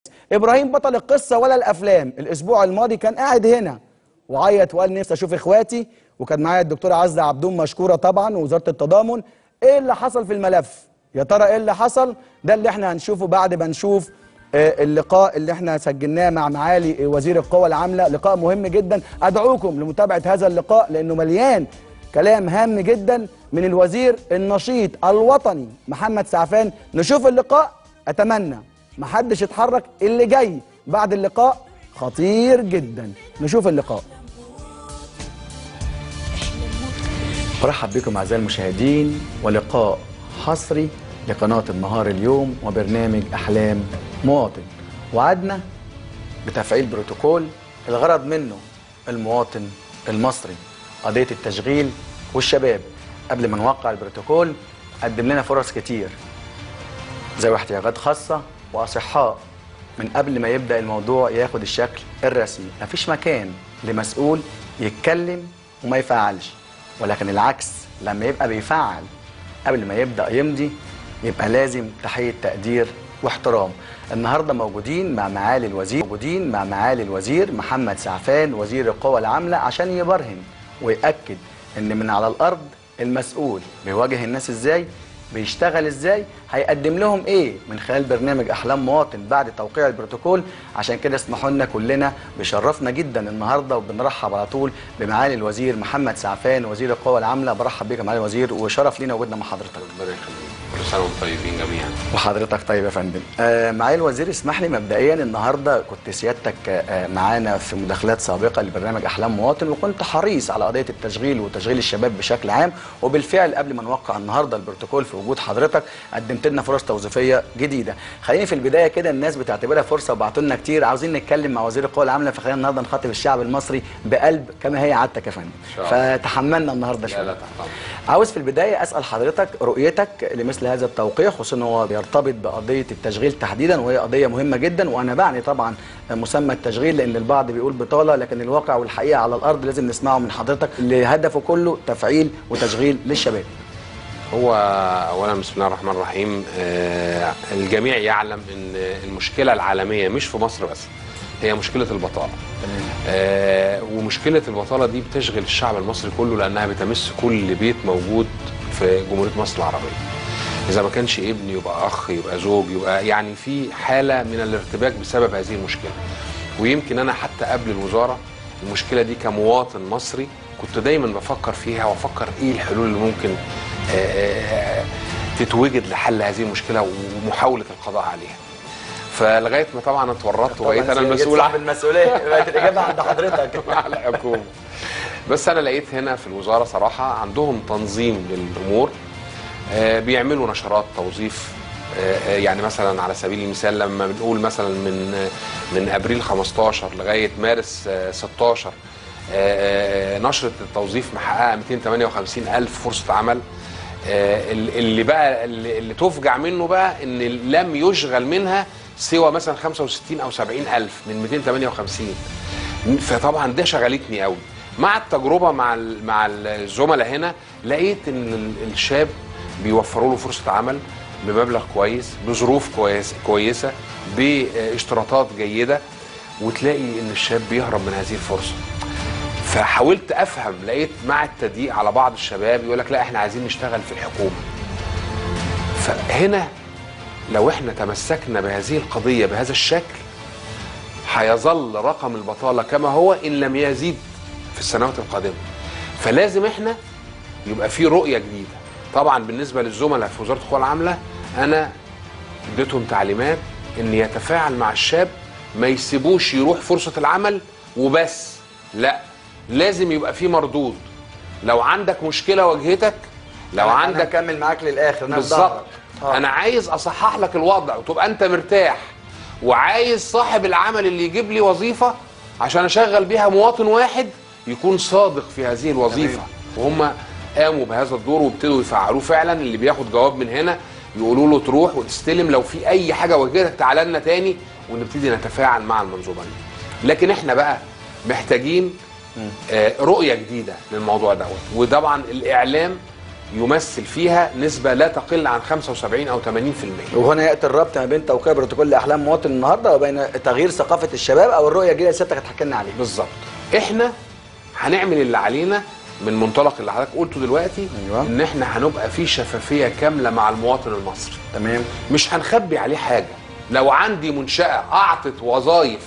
ابراهيم بطل القصه ولا الافلام الاسبوع الماضي كان قاعد هنا وعيط وقال نفسي اشوف اخواتي وكان معايا الدكتوره عزه عبدون مشكوره طبعا ووزاره التضامن ايه اللي حصل في الملف يا ترى ايه اللي حصل ده اللي احنا هنشوفه بعد ما نشوف آه، اللقاء اللي احنا سجلناه مع معالي وزير القوى العامله لقاء مهم جدا ادعوكم لمتابعه هذا اللقاء لانه مليان كلام هام جدا من الوزير النشيط الوطني محمد سعفان نشوف اللقاء اتمنى محدش يتحرك اللي جاي بعد اللقاء خطير جدا نشوف اللقاء برحب بكم اعزائي المشاهدين ولقاء حصري لقناه النهار اليوم وبرنامج احلام مواطن وعدنا بتفعيل بروتوكول الغرض منه المواطن المصري قضيه التشغيل والشباب قبل ما نوقع البروتوكول قدم لنا فرص كتير ذوي احتياجات خاصه واصحاء من قبل ما يبدا الموضوع ياخد الشكل الرسمي مفيش مكان لمسؤول يتكلم وما يفعلش ولكن العكس لما يبقى بيفعل قبل ما يبدا يمضي يبقى لازم تحيه تقدير واحترام النهارده موجودين مع معالي الوزير موجودين مع معالي الوزير محمد سعفان وزير القوى العامله عشان يبرهن ويأكد ان من على الارض المسؤول بيواجه الناس ازاي بيشتغل ازاي هيقدم لهم ايه من خلال برنامج احلام مواطن بعد توقيع البروتوكول عشان كده اسمحوا لنا كلنا بيشرفنا جدا النهارده وبنرحب على طول بمعالي الوزير محمد سعفان وزير القوى العامله برحب بيك يا معالي الوزير وشرف لينا وجودنا مع حضرتك ربنا يخليك كل سنه وانتم طيبين جميعا وحضرتك طيب يا فندم آه معالي الوزير اسمح لي مبدئيا النهارده كنت سيادتك آه معانا في مداخلات سابقه لبرنامج احلام مواطن وكنت حريص على قضيه التشغيل وتشغيل الشباب بشكل عام وبالفعل قبل ما نوقع النهارده البروتوكول في وجود حضرتك قدمت لنا فرص توظيفيه جديده خليني في البدايه كده الناس بتعتبرها فرصه وبعتوا لنا كتير عاوزين نتكلم مع وزير القوى العامله فخلينا النهارده نخاطب الشعب المصري بقلب كما هي عادتك يا فندم شاء الله. فتحملنا النهارده لا شويه لا تحت أمرك. عاوز في البداية أسأل حضرتك رؤيتك لمثل هذا التوقيع خصوصا إن هو بيرتبط بقضية التشغيل تحديدا وهي قضية مهمة جدا وأنا بعني طبعا مسمى التشغيل لأن البعض بيقول بطالة لكن الواقع والحقيقة على الأرض لازم نسمعه من حضرتك اللي هدفه كله تفعيل وتشغيل للشباب هو اولا بسم الله الرحمن الرحيم آه، الجميع يعلم ان المشكله العالميه مش في مصر بس هي مشكله البطاله آه، ومشكله البطاله دي بتشغل الشعب المصري كله لانها بتمس كل بيت موجود في جمهوريه مصر العربيه اذا ما كانش ابن يبقى اخ يبقى زوج يبقى يعني في حاله من الارتباك بسبب هذه المشكله ويمكن انا حتى قبل الوزاره المشكله دي كمواطن مصري كنت دايما بفكر فيها وافكر ايه الحلول اللي ممكن آه، آه، تتوجد لحل هذه المشكله ومحاوله القضاء عليها فلغايه ما طبعا اتورطت وبقيت انا المسؤول صاحب المسؤولية بقت الإجابة عند حضرتك على الحكومه بس انا لقيت هنا في الوزاره صراحه عندهم تنظيم للامور آه، بيعملوا نشرات توظيف آه، آه، يعني مثلا على سبيل المثال لما بنقول مثلا من آه، من ابريل 15 لغايه مارس آه، 16 آه، آه، نشره التوظيف محققه 258 الف فرصه عمل آه، اللي بقى اللي اللي تفجع منه بقى ان لم يشغل منها سوى مثلا 65 او 70 الف من 258 فطبعا ده شغلتني قوي مع التجربه مع ال- مع الزملاء هنا لقيت ان ال- الشاب بيوفروا له فرصه عمل بمبلغ كويس بظروف كويس كويسه باشتراطات جيده وتلاقي ان الشاب بيهرب من هذه الفرصه فحاولت افهم لقيت مع التضييق على بعض الشباب يقول لك لا احنا عايزين نشتغل في الحكومه فهنا لو احنا تمسكنا بهذه القضيه بهذا الشكل هيظل رقم البطاله كما هو ان لم يزيد في السنوات القادمه فلازم احنا يبقى في رؤيه جديده طبعا بالنسبه للزملاء في وزاره القوى العامله انا اديتهم تعليمات ان يتفاعل مع الشاب ما يسيبوش يروح فرصه العمل وبس لا لازم يبقى في مردود لو عندك مشكله واجهتك لو أنا عندك هكمل معاك للآخر أنا في بالظبط ظهرك. آه. انا عايز اصحح لك الوضع وتبقى انت مرتاح وعايز صاحب العمل اللي يجيب لي وظيفه عشان اشغل بيها مواطن واحد يكون صادق في هذه الوظيفه وهم قاموا بهذا الدور وابتدوا يفعلوه فعلا اللي بياخد جواب من هنا يقولوا له تروح وتستلم لو في اي حاجه واجهتك تعالى لنا تاني ونبتدي نتفاعل مع المنظومه دي لكن احنا بقى محتاجين آه، رؤيه جديده للموضوع دوت وطبعا الاعلام يمثل فيها نسبه لا تقل عن 75 او 80% وهنا ياتي الربط ما بين توقيع بروتوكول احلام مواطن النهارده وبين تغيير ثقافه الشباب او الرؤيه الجديده اللي سيادتك هتحكي لنا عليها بالظبط احنا هنعمل اللي علينا من منطلق اللي حضرتك قلته دلوقتي أيوة. ان احنا هنبقى في شفافيه كامله مع المواطن المصري تمام مش هنخبي عليه حاجه لو عندي منشاه اعطت وظائف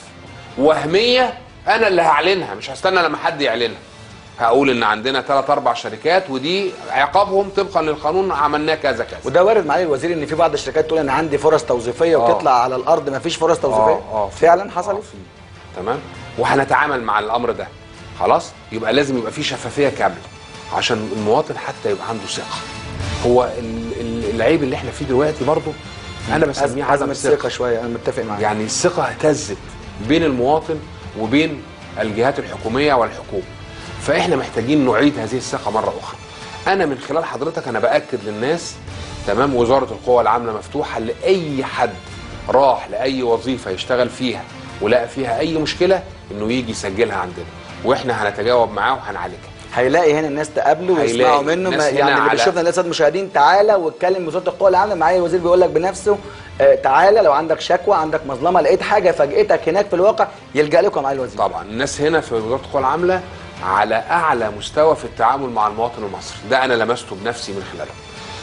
وهميه انا اللي هعلنها مش هستنى لما حد يعلنها هقول ان عندنا ثلاث اربع شركات ودي عقابهم طبقا للقانون عملناه كذا كذا وده وارد معالي الوزير ان في بعض الشركات تقول انا عندي فرص توظيفيه آه. وتطلع على الارض ما فيش فرص توظيفيه اه اه في- فعلا حصلت آه، في. تمام وهنتعامل مع الامر ده خلاص يبقى لازم يبقى في شفافيه كامله عشان المواطن حتى يبقى عنده ثقه هو ال- ال- العيب اللي احنا فيه دلوقتي برضه انا بسميه عزم عدم الثقه الثقه شويه انا متفق معاك يعني الثقه اهتزت بين المواطن وبين الجهات الحكوميه والحكومه فاحنا محتاجين نعيد هذه الثقه مره اخرى انا من خلال حضرتك انا باكد للناس تمام وزاره القوى العامله مفتوحه لاي حد راح لاي وظيفه يشتغل فيها ولقى فيها اي مشكله انه يجي يسجلها عندنا واحنا هنتجاوب معاه وهنعالجها هيلاقي هنا الناس تقابله هيلاقي ويسمعوا منه ناس ما هنا يعني اللي على- بيشوفنا الناس المشاهدين تعالى واتكلم وزاره القوى العامله معايا الوزير بيقول لك بنفسه آه تعالى لو عندك شكوى عندك مظلمه لقيت حاجه فاجئتك هناك في الواقع يلجا لكم معالي الوزير طبعا الناس هنا في وزاره القوى العامله على اعلى مستوى في التعامل مع المواطن المصري ده انا لمسته بنفسي من خلالهم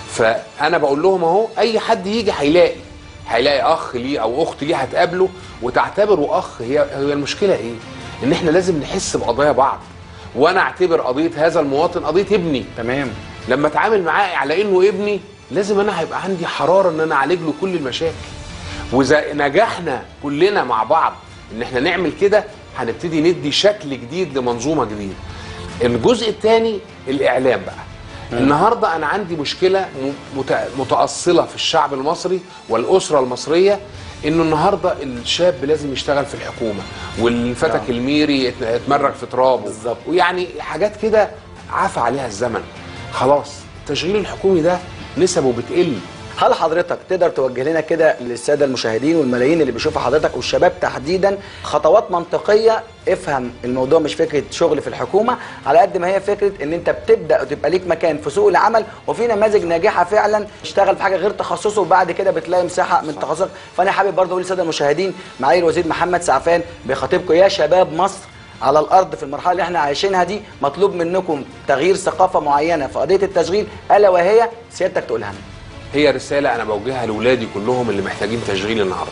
فانا بقول لهم اهو اي حد يجي هيلاقي هيلاقي اخ ليه او اخت ليه هتقابله وتعتبره اخ هي هي المشكله ايه ان احنا لازم نحس بقضايا بعض وانا اعتبر قضيه هذا المواطن قضيه ابني تمام لما اتعامل معاه على انه ابني لازم انا هيبقى عندي حراره ان انا اعالج له كل المشاكل واذا نجحنا كلنا مع بعض ان احنا نعمل كده هنبتدي ندي شكل جديد لمنظومه جديده الجزء الثاني الاعلام بقى النهارده انا عندي مشكله م- مت- متاصله في الشعب المصري والاسره المصريه انه النهارده الشاب لازم يشتغل في الحكومه والفتك نعم. الميري يت- يتمرج في ترابه بالظبط. ويعني حاجات كده عفى عليها الزمن خلاص التشغيل الحكومي ده نسبه بتقل هل حضرتك تقدر توجه لنا كده للساده المشاهدين والملايين اللي بيشوفوا حضرتك والشباب تحديدا خطوات منطقيه افهم الموضوع مش فكره شغل في الحكومه على قد ما هي فكره ان انت بتبدا وتبقى ليك مكان في سوق العمل وفي نماذج ناجحه فعلا اشتغل في حاجه غير تخصصه وبعد كده بتلاقي مساحه من تخصصك فانا حابب برضه اقول للساده المشاهدين معالي الوزير محمد سعفان بيخاطبكم يا شباب مصر على الارض في المرحله اللي احنا عايشينها دي مطلوب منكم تغيير ثقافه معينه في قضيه التشغيل الا وهي سيادتك تقولها لنا هي رساله انا بوجهها لاولادي كلهم اللي محتاجين تشغيل النهارده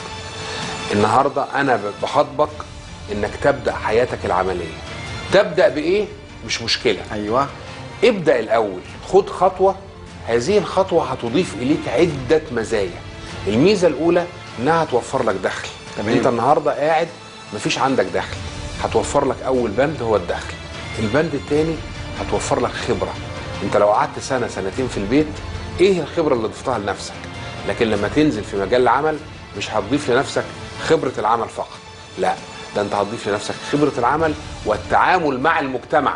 النهارده انا بخاطبك انك تبدا حياتك العمليه تبدا بايه مش مشكله ايوه ابدا الاول خد خطوه هذه الخطوه هتضيف اليك عده مزايا الميزه الاولى انها هتوفر لك دخل تمام. انت النهارده قاعد مفيش عندك دخل هتوفر لك اول بند هو الدخل البند الثاني هتوفر لك خبره انت لو قعدت سنه سنتين في البيت ايه الخبره اللي ضفتها لنفسك لكن لما تنزل في مجال العمل مش هتضيف لنفسك خبره العمل فقط لا ده انت هتضيف لنفسك خبره العمل والتعامل مع المجتمع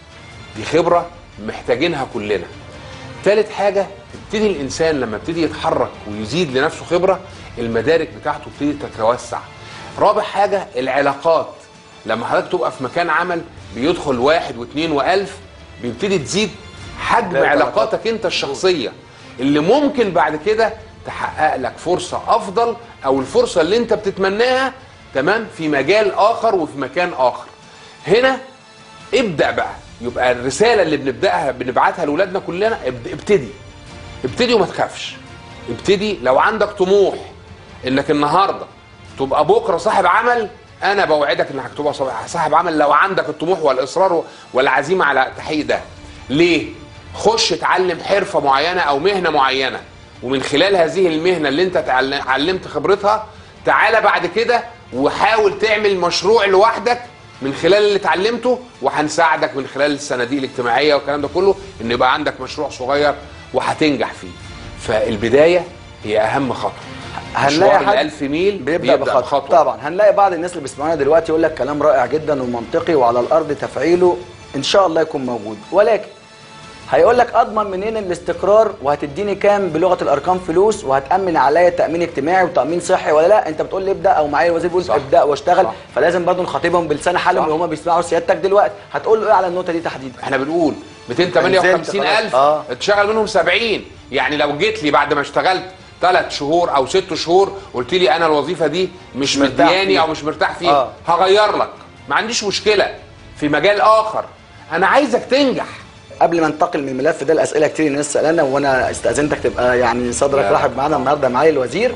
دي خبره محتاجينها كلنا ثالث حاجه يبتدي الانسان لما يبتدي يتحرك ويزيد لنفسه خبره المدارك بتاعته تبتدي تتوسع رابع حاجه العلاقات لما حضرتك تبقى في مكان عمل بيدخل واحد واثنين والف بيبتدي تزيد حجم ده علاقاتك انت الشخصيه اللي ممكن بعد كده تحقق لك فرصه افضل او الفرصه اللي انت بتتمناها تمام في مجال اخر وفي مكان اخر هنا ابدا بقى يبقى الرساله اللي بنبداها بنبعتها لاولادنا كلنا ابد- ابتدي ابتدي وما تخافش ابتدي لو عندك طموح انك النهارده تبقى بكره صاحب عمل انا بوعدك انك تبقى صاحب- صاحب عمل لو عندك الطموح والاصرار والعزيمه على تحقيق ده ليه خش اتعلم حرفه معينه او مهنه معينه ومن خلال هذه المهنه اللي انت اتعل- اتعلمت خبرتها تعالى بعد كده وحاول تعمل مشروع لوحدك من خلال اللي اتعلمته وهنساعدك من خلال الصناديق الاجتماعيه والكلام ده كله ان يبقى عندك مشروع صغير وهتنجح فيه فالبدايه هي اهم خطوه هنلاقي مشوار حد الألف ميل بيبدا, بخطوه طبعا هنلاقي بعض الناس اللي بيسمعونا دلوقتي يقول لك كلام رائع جدا ومنطقي وعلى الارض تفعيله ان شاء الله يكون موجود ولكن هيقول لك اضمن منين الاستقرار وهتديني كام بلغه الارقام فلوس وهتامن عليا تامين اجتماعي وتامين صحي ولا لا انت بتقول لي ابدا او معايا الوزير بيقول صح. ابدا واشتغل صح. فلازم برضه نخاطبهم بلسان حالهم صح. اللي هم بيسمعوا سيادتك دلوقتي هتقول له ايه على النقطه دي تحديدا احنا بنقول 258 خلاص. الف آه. اتشغل منهم 70 يعني لو جيت لي بعد ما اشتغلت ثلاث شهور او ست شهور قلت لي انا الوظيفه دي مش مرتاح مدياني فيها. او مش مرتاح فيها آه. هغير لك ما عنديش مشكله في مجال اخر انا عايزك تنجح قبل ما انتقل من الملف ده الاسئله كتير الناس سالنا وانا استاذنتك تبقى يعني صدرك لا. رحب معانا النهارده معالي الوزير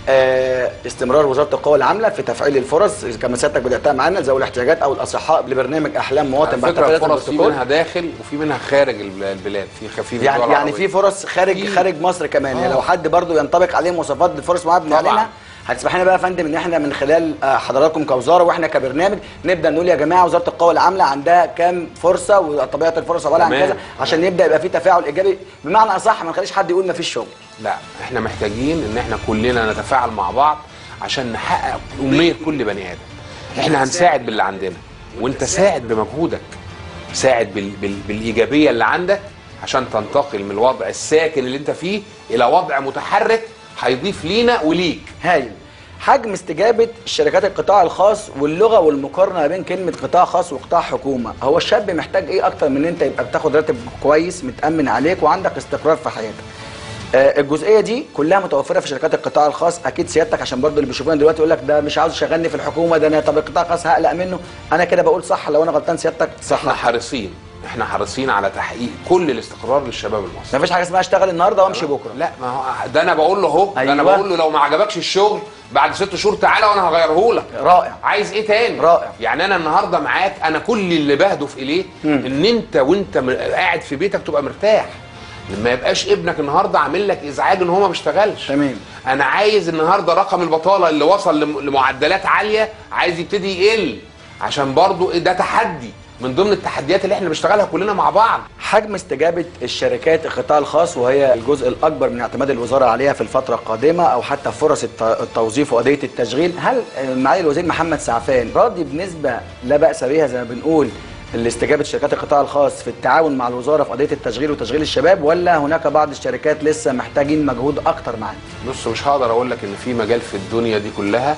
آه، استمرار وزاره القوى العامله في تفعيل الفرص كما سيادتك بداتها معانا ذوي الاحتياجات او الاصحاء لبرنامج احلام مواطن على بعد فكره تفعيلات الفرص في البروتوكول. منها داخل وفي منها خارج البل- البلاد في خفيف يعني يعني في فرص خارج في. خارج مصر كمان يعني آه. لو حد برضو ينطبق عليه مواصفات الفرص معاه طبعاً. بنعلنها هتسمح لنا بقى يا فندم ان احنا من خلال آه، حضراتكم كوزاره واحنا كبرنامج نبدا نقول يا جماعه وزاره القوى العامله عندها كام فرصه وطبيعه الفرص عباره عن تمام. كذا عشان يبدا يبقى في تفاعل ايجابي بمعنى اصح ما نخليش حد يقول ما فيش شغل لا احنا محتاجين ان احنا كلنا نتفاعل مع بعض عشان نحقق امنيه كل بني ادم احنا هنساعد باللي عندنا وانت ساعد بمجهودك ساعد بال... بال... بالايجابيه اللي عندك عشان تنتقل من الوضع الساكن اللي انت فيه الى وضع متحرك هيضيف لينا وليك هايل حجم استجابه شركات القطاع الخاص واللغه والمقارنه ما بين كلمه قطاع خاص وقطاع حكومه هو الشاب محتاج ايه اكتر من ان انت يبقى بتاخد راتب كويس متامن عليك وعندك استقرار في حياتك آه، الجزئيه دي كلها متوفره في شركات القطاع الخاص اكيد سيادتك عشان برضو اللي بيشوفونا دلوقتي يقول لك ده مش عاوز يشغلني في الحكومه ده انا طب القطاع الخاص هقلق منه انا كده بقول صح لو انا غلطان سيادتك صح احنا حريصين احنا حريصين على تحقيق كل الاستقرار للشباب المصري ما فيش حاجه اسمها اشتغل النهارده وامشي بكره لا ما هو ده انا بقول له اهو ده انا أيوة. بقول له لو ما عجبكش الشغل بعد ست شهور تعالى وانا هغيره لك رائع عايز ايه تاني رائع. يعني انا النهارده معاك انا كل اللي بهدف اليه ان انت وانت م- قاعد في بيتك تبقى مرتاح لما يبقاش ابنك النهارده عامل لك ازعاج ان هو ما بيشتغلش تمام. انا عايز النهارده رقم البطاله اللي وصل لم- لمعدلات عاليه عايز يبتدي يقل عشان برضو إيه ده تحدي من ضمن التحديات اللي احنا بنشتغلها كلنا مع بعض حجم استجابة الشركات القطاع الخاص وهي الجزء الأكبر من اعتماد الوزارة عليها في الفترة القادمة أو حتى فرص الت- التوظيف وقضية التشغيل هل آه، معالي الوزير محمد سعفان راضي بنسبة لا بأس بها زي ما بنقول لاستجابة شركات القطاع الخاص في التعاون مع الوزارة في قضية التشغيل وتشغيل الشباب ولا هناك بعض الشركات لسه محتاجين مجهود أكتر معانا؟ بص مش هقدر اقول لك ان في مجال في الدنيا دي كلها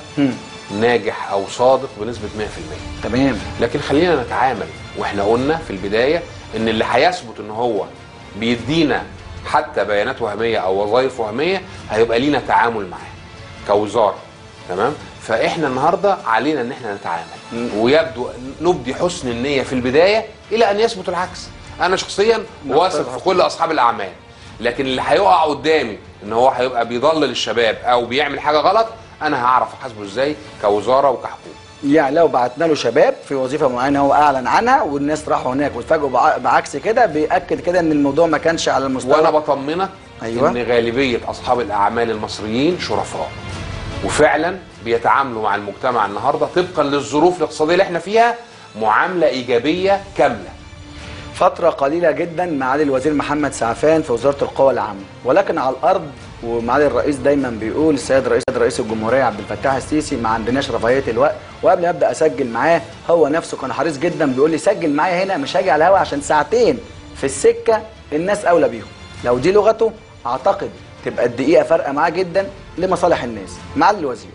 ناجح او صادق بنسبه 100% تمام لكن خلينا نتعامل واحنا قلنا في البدايه ان اللي هيثبت ان هو بيدينا حتى بيانات وهميه او وظائف وهميه هيبقى لينا تعامل معاه كوزاره تمام فاحنا النهارده علينا ان احنا نتعامل ويبدو نبدي حسن النيه في البدايه الى ان يثبت العكس انا شخصيا واثق في كل اصحاب الاعمال لكن اللي هيقع قدامي ان هو هيبقى بيضلل الشباب او بيعمل حاجه غلط انا هعرف احاسبه ازاي كوزاره وكحكومه يعني لو بعتنا له شباب في وظيفه معينه هو اعلن عنها والناس راحوا هناك واتفاجئوا بع- بعكس كده بياكد كده ان الموضوع ما كانش على المستوى وانا بطمنك أيوة. ان غالبيه اصحاب الاعمال المصريين شرفاء وفعلا بيتعاملوا مع المجتمع النهارده طبقا للظروف الاقتصاديه اللي احنا فيها معامله ايجابيه كامله فترة قليلة جدا معالي الوزير محمد سعفان في وزارة القوى العامة ولكن على الأرض ومعالي الرئيس دايما بيقول السيد رئيس رئيس الجمهورية عبد الفتاح السيسي ما عندناش رفاهية الوقت وقبل ما ابدا اسجل معاه هو نفسه كان حريص جدا بيقول لي سجل معايا هنا مش هاجي على الهوا عشان ساعتين في السكة الناس اولى بيهم لو دي لغته اعتقد تبقى الدقيقة فارقة معاه جدا لمصالح الناس معالي الوزير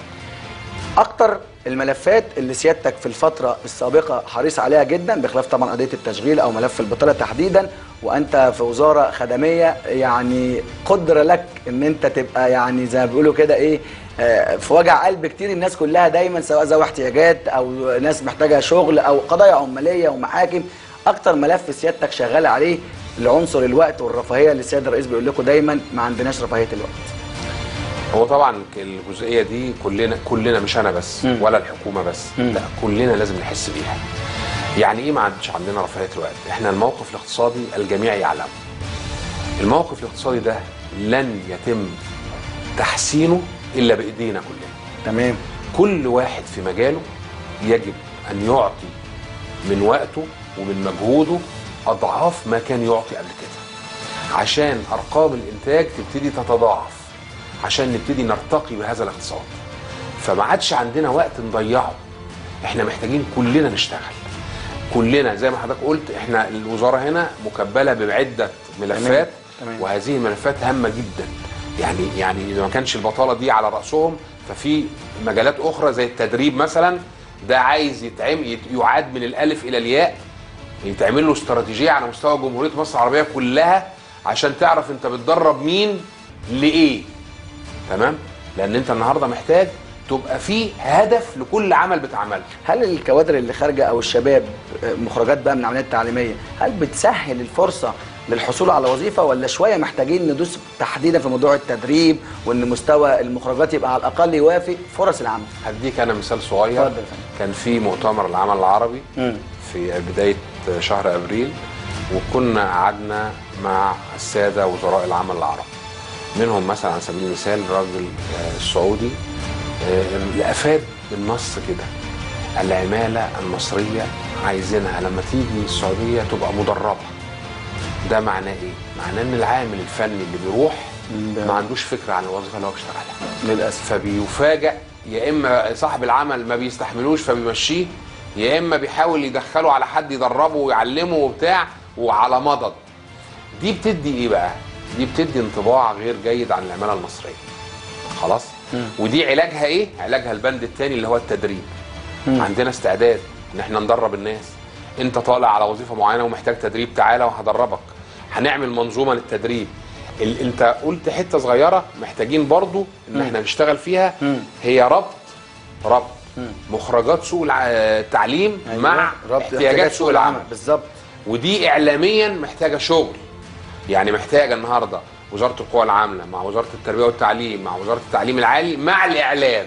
اكتر الملفات اللي سيادتك في الفتره السابقه حريص عليها جدا بخلاف طبعا قضيه التشغيل او ملف البطاله تحديدا وانت في وزاره خدميه يعني قدر لك ان انت تبقى يعني زي ما بيقولوا كده ايه آه، في وجع قلب كتير الناس كلها دايما سواء ذوي احتياجات او ناس محتاجه شغل او قضايا عماليه ومحاكم اكتر ملف سيادتك شغال عليه لعنصر الوقت والرفاهيه اللي السيد الرئيس بيقول لكم دايما ما عندناش رفاهيه الوقت هو طبعا الجزئيه دي كلنا كلنا مش انا بس مم. ولا الحكومه بس مم. لا كلنا لازم نحس بيها يعني ايه ما عادش عندنا رفاهيه الوقت احنا الموقف الاقتصادي الجميع يعلم الموقف الاقتصادي ده لن يتم تحسينه الا بايدينا كلنا تمام كل واحد في مجاله يجب ان يعطي من وقته ومن مجهوده اضعاف ما كان يعطي قبل كده عشان ارقام الانتاج تبتدي تتضاعف عشان نبتدي نرتقي بهذا الاقتصاد فما عادش عندنا وقت نضيعه احنا محتاجين كلنا نشتغل كلنا زي ما حضرتك قلت احنا الوزاره هنا مكبله بعده ملفات تمام. وهذه الملفات هامه جدا يعني يعني اذا ما كانش البطاله دي على راسهم ففي مجالات اخرى زي التدريب مثلا ده عايز يتعمل يت- يعاد من الالف الى الياء يتعمل له استراتيجيه على مستوى جمهوريه مصر العربيه كلها عشان تعرف انت بتدرب مين لايه تمام لان انت النهارده محتاج تبقى في هدف لكل عمل بتعمله هل الكوادر اللي خارجه او الشباب آه، مخرجات بقى من العمليات التعليميه هل بتسهل الفرصه للحصول على وظيفه ولا شويه محتاجين ندوس تحديدا في موضوع التدريب وان مستوى المخرجات يبقى على الاقل يوافي فرص العمل هديك انا مثال صغير اتفضل يا فندم. كان في مؤتمر العمل العربي مم. في بدايه شهر افريل وكنا قعدنا مع الساده وزراء العمل العربي منهم مثلا على سبيل المثال الراجل آه، السعودي آه، اللي افاد بالنص كده العماله المصريه عايزينها لما تيجي السعوديه تبقى مدربه ده معناه ايه؟ معناه ان العامل الفني اللي بيروح ده- ما عندوش فكره عن الوظيفه اللي هو بيشتغلها للاسف فبيفاجئ يا اما صاحب العمل ما بيستحملوش فبيمشيه يا اما بيحاول يدخله على حد يدربه ويعلمه وبتاع وعلى مضض دي بتدي ايه بقى دي بتدي انطباع غير جيد عن العماله المصريه خلاص ودي علاجها ايه علاجها البند الثاني اللي هو التدريب عندنا استعداد ان احنا ندرب الناس انت طالع على وظيفه معينه ومحتاج تدريب تعالى وهدربك هنعمل منظومه للتدريب ال... انت قلت حته صغيره محتاجين برضو ان احنا نشتغل فيها هي ربط ربط مخرجات سوق الع- التعليم أيوة. مع ربط احتياجات سوق العمل بالظبط ودي اعلاميا محتاجه شغل يعني محتاجه النهارده وزاره القوى العامله مع وزاره التربيه والتعليم مع وزاره التعليم العالي مع الاعلام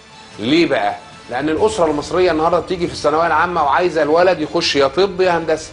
ليه بقى لان الاسره المصريه النهارده بتيجي في الثانويه العامه وعايزه الولد يخش يا طب يا هندسه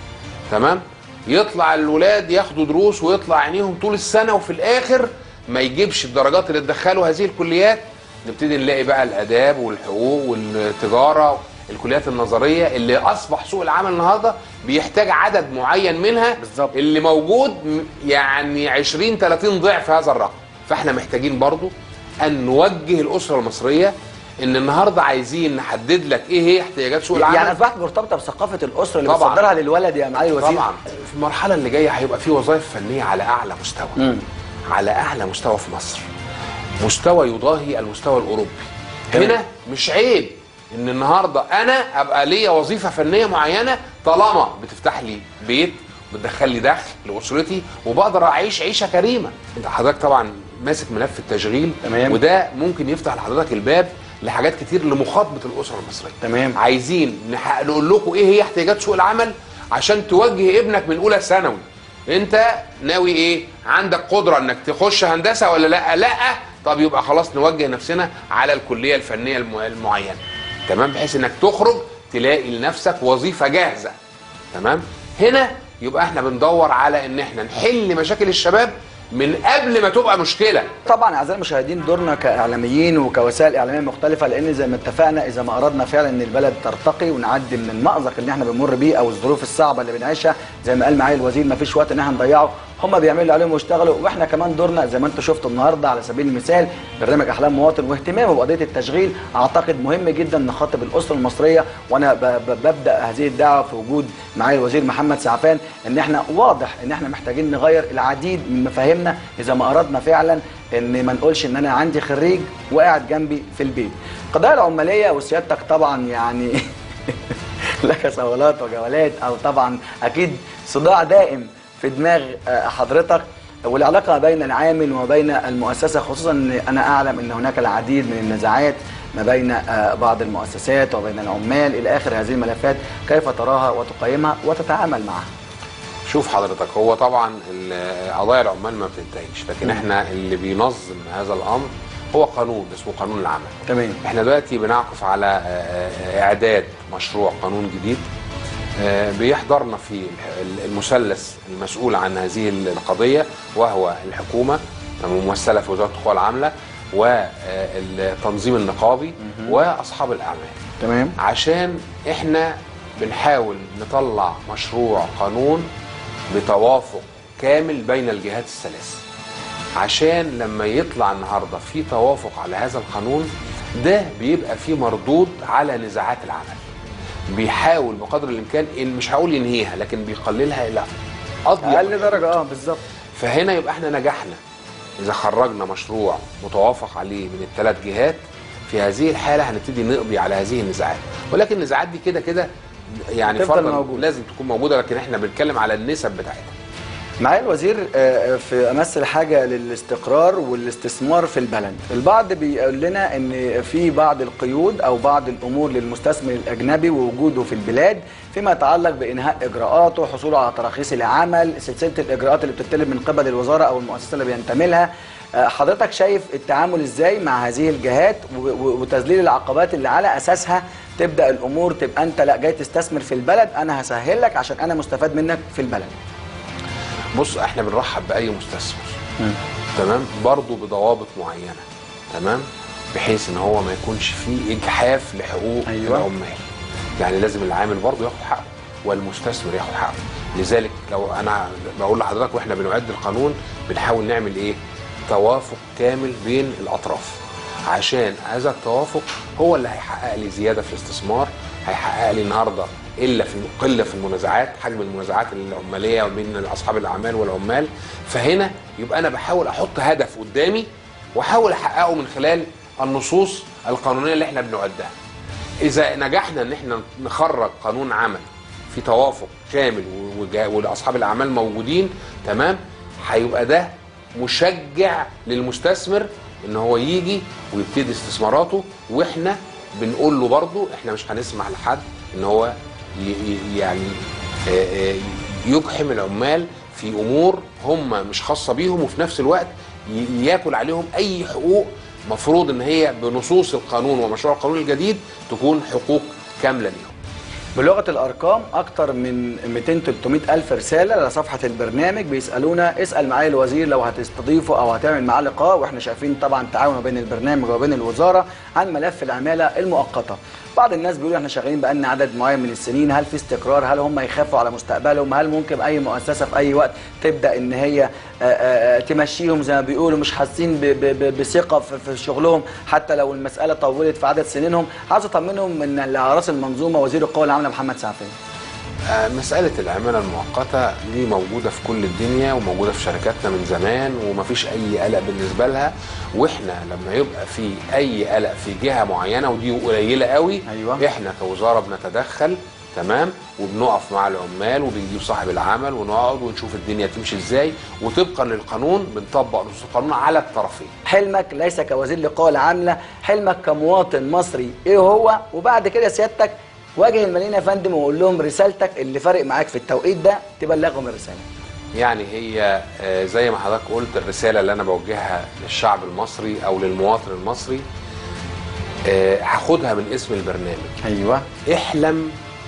تمام يطلع الولاد ياخدوا دروس ويطلع عينيهم طول السنه وفي الاخر ما يجيبش الدرجات اللي تدخله هذه الكليات نبتدي نلاقي بقى الاداب والحقوق والتجاره الكليات النظريه اللي اصبح سوق العمل النهارده بيحتاج عدد معين منها بالظبط. اللي موجود م- يعني 20 30 ضعف هذا الرقم فاحنا محتاجين برضو ان نوجه الاسره المصريه ان النهارده عايزين نحدد لك ايه هي احتياجات سوق العمل يعني اصبحت مرتبطه بثقافه الاسره اللي طبعاً. بتصدرها للولد يا معالي الوزير طبعا في المرحله اللي جايه هيبقى في وظائف فنيه على اعلى مستوى مم. على اعلى مستوى في مصر مستوى يضاهي المستوى الاوروبي تمام. هنا مش عيب ان النهارده انا ابقى ليا وظيفه فنيه معينه طالما بتفتح لي بيت بتدخل لي دخل لاسرتي وبقدر اعيش عيشه كريمه انت حضرتك طبعا ماسك ملف التشغيل تمام. وده ممكن يفتح لحضرتك الباب لحاجات كتير لمخاطبه الاسره المصريه تمام. عايزين نح- نقول لكم ايه هي احتياجات سوق العمل عشان توجه ابنك من اولى ثانوي انت ناوي ايه عندك قدره انك تخش هندسه ولا لا لا طب يبقى خلاص نوجه نفسنا على الكليه الفنيه الم- المعينه تمام بحيث انك تخرج تلاقي لنفسك وظيفه جاهزه تمام هنا يبقى احنا بندور على ان احنا نحل مشاكل الشباب من قبل ما تبقى مشكله طبعا اعزائي المشاهدين دورنا كاعلاميين وكوسائل اعلاميه مختلفه لان زي ما اتفقنا اذا ما اردنا فعلا ان البلد ترتقي ونعدي من المأزق اللي احنا بنمر بيه او الظروف الصعبه اللي بنعيشها زي ما قال معالي الوزير ما فيش وقت ان احنا نضيعه هم بيعملوا اللي عليهم ويشتغلوا واحنا كمان دورنا زي ما انتم شفتوا النهارده على سبيل المثال برنامج احلام مواطن واهتمامه بقضيه التشغيل اعتقد مهم جدا نخاطب الاسره المصريه وانا ب- ب- ببدا هذه الدعوه في وجود معالي الوزير محمد سعفان ان احنا واضح ان احنا محتاجين نغير العديد من مفاهيمنا اذا ما اردنا فعلا ان ما نقولش ان انا عندي خريج وقاعد جنبي في البيت. القضايا العماليه وسيادتك طبعا يعني لك صولات وجولات او طبعا اكيد صداع دائم في دماغ آه، حضرتك والعلاقه بين العامل وبين المؤسسه خصوصا ان انا اعلم ان هناك العديد من النزاعات ما بين آه، بعض المؤسسات وبين العمال الى اخر هذه الملفات كيف تراها وتقيمها وتتعامل معها شوف حضرتك هو طبعا ال- قضايا العمال ما بتنتهيش لكن احنا اللي بينظم هذا الامر هو قانون اسمه قانون العمل تمام احنا دلوقتي بنعكف على آه، آه، اعداد مشروع قانون جديد آه، بيحضرنا في ال- المثلث المسؤول عن هذه القضيه وهو الحكومه ممثله في وزاره القوى العامله والتنظيم النقابي واصحاب الاعمال تمام عشان احنا بنحاول نطلع مشروع قانون بتوافق كامل بين الجهات الثلاث عشان لما يطلع النهارده في توافق على هذا القانون ده بيبقى فيه مردود على نزاعات العمل بيحاول بقدر الامكان ان مش هقول ينهيها لكن بيقللها الى اضيق اقل درجه اه بالظبط فهنا يبقى احنا نجحنا اذا خرجنا مشروع متوافق عليه من الثلاث جهات في هذه الحاله هنبتدي نقضي على هذه النزاعات ولكن النزاعات دي كده كده يعني تفضل فرضا موجودة. لازم تكون موجوده لكن احنا بنتكلم على النسب بتاعتها معالي الوزير آه، في امس الحاجه للاستقرار والاستثمار في البلد البعض بيقول لنا ان في بعض القيود او بعض الامور للمستثمر الاجنبي ووجوده في البلاد فيما يتعلق بانهاء اجراءاته حصوله على تراخيص العمل سلسله الاجراءات اللي بتطلب من قبل الوزاره او المؤسسه اللي بينتمي لها آه، حضرتك شايف التعامل ازاي مع هذه الجهات و- و- وتذليل العقبات اللي على اساسها تبدا الامور تبقى انت لا جاي تستثمر في البلد انا هسهل لك عشان انا مستفاد منك في البلد بص احنا بنرحب باي مستثمر تمام برضه بضوابط معينه تمام بحيث ان هو ما يكونش فيه اجحاف لحقوق أيوة. العمال يعني لازم العامل برضه ياخد حقه والمستثمر ياخد حقه لذلك لو انا بقول لحضرتك واحنا بنعد القانون بنحاول نعمل ايه توافق كامل بين الاطراف عشان هذا التوافق هو اللي هيحقق لي زياده في الاستثمار هيحقق لي النهارده الا في قله في المنازعات حجم المنازعات العماليه بين اصحاب الاعمال والعمال فهنا يبقى انا بحاول احط هدف قدامي واحاول احققه من خلال النصوص القانونيه اللي احنا بنعدها اذا نجحنا ان احنا نخرج قانون عمل في توافق كامل وجا- واصحاب الاعمال موجودين تمام هيبقى ده مشجع للمستثمر ان هو يجي ويبتدي استثماراته واحنا بنقول له برضه احنا مش هنسمح لحد ان هو ي- ي- يعني آه، آه، يجحم العمال في امور هم مش خاصه بيهم وفي نفس الوقت ي- ياكل عليهم اي حقوق مفروض ان هي بنصوص القانون ومشروع القانون الجديد تكون حقوق كامله ليهم بلغه الارقام اكتر من 200 300 الف رساله على صفحه البرنامج بيسالونا اسال معالي الوزير لو هتستضيفه او هتعمل معاه لقاء واحنا شايفين طبعا تعاون ما بين البرنامج وبين الوزاره عن ملف العماله المؤقته بعض الناس بيقولوا احنا شغالين بقالنا عدد معين من السنين هل في استقرار هل هم يخافوا على مستقبلهم هل ممكن اي مؤسسه في اي وقت تبدا ان هي آه، آه، آه، تمشيهم زي ما بيقولوا مش حاسين ب- ب- ب- بثقه في في شغلهم حتى لو المساله طولت في عدد سنينهم عاوز اطمنهم ان اللي على راس المنظومه وزير القوى العامله محمد سعفان آه، مسألة العمالة المؤقتة دي موجودة في كل الدنيا وموجودة في شركاتنا من زمان ومفيش أي قلق بالنسبة لها وإحنا لما يبقى في أي قلق في جهة معينة ودي قليلة قوي أيوة. إحنا كوزارة بنتدخل تمام وبنقف مع العمال وبنجيب صاحب العمل ونقعد ونشوف الدنيا تمشي ازاي وطبقا للقانون بنطبق نصوص القانون على الطرفين حلمك ليس كوزير للقوى العامله حلمك كمواطن مصري ايه هو وبعد كده سيادتك واجه الملايين يا فندم وقول لهم رسالتك اللي فارق معاك في التوقيت ده تبلغهم الرساله يعني هي آه، زي ما حضرتك قلت الرسالة اللي أنا بوجهها للشعب المصري أو للمواطن المصري آه، هاخدها من اسم البرنامج ايوه احلم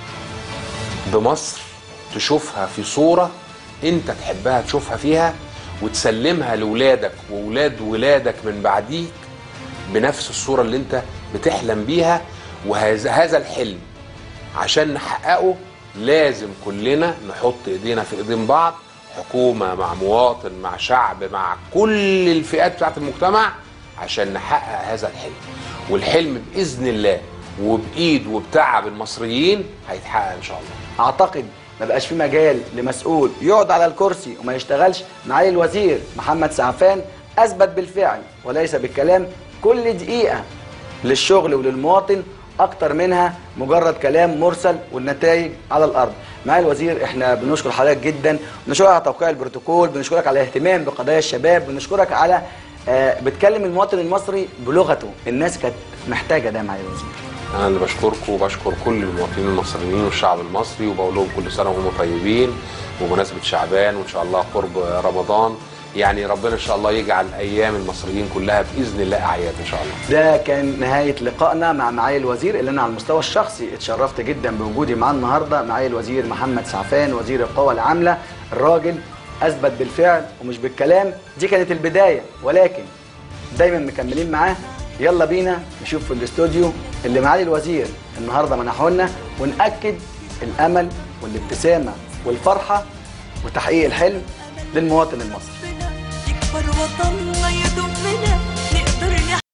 بمصر تشوفها في صورة انت تحبها تشوفها فيها وتسلمها لولادك وولاد ولادك من بعديك بنفس الصورة اللي انت بتحلم بيها وهذا هذا الحلم عشان نحققه لازم كلنا نحط ايدينا في ايدين بعض حكومة مع مواطن مع شعب مع كل الفئات بتاعت المجتمع عشان نحقق هذا الحلم والحلم بإذن الله وبإيد وبتعب المصريين هيتحقق إن شاء الله اعتقد ما بقاش في مجال لمسؤول يقعد على الكرسي وما يشتغلش معالي الوزير محمد سعفان اثبت بالفعل وليس بالكلام كل دقيقه للشغل وللمواطن اكتر منها مجرد كلام مرسل والنتائج على الارض معالي الوزير احنا بنشكر حضرتك جدا بنشكرك على توقيع البروتوكول بنشكرك على الاهتمام بقضايا الشباب بنشكرك على آه، بتكلم المواطن المصري بلغته الناس كانت محتاجه ده معالي الوزير أنا اللي بشكركم وبشكر كل المواطنين المصريين والشعب المصري وبقول لهم كل سنة وهم طيبين بمناسبة شعبان وإن شاء الله قرب رمضان يعني ربنا إن شاء الله يجعل أيام المصريين كلها بإذن الله أعياد إن شاء الله ده كان نهاية لقائنا مع معالي الوزير اللي أنا على المستوى الشخصي اتشرفت جدا بوجودي معاه النهاردة معالي الوزير محمد سعفان وزير القوى العاملة الراجل أثبت بالفعل ومش بالكلام دي كانت البداية ولكن دايما مكملين معاه يلا بينا نشوف في الاستوديو اللي معالي الوزير النهاردة منحه لنا ونأكد الأمل والابتسامة والفرحة وتحقيق الحلم للمواطن المصري يكبر وطننا يضمنا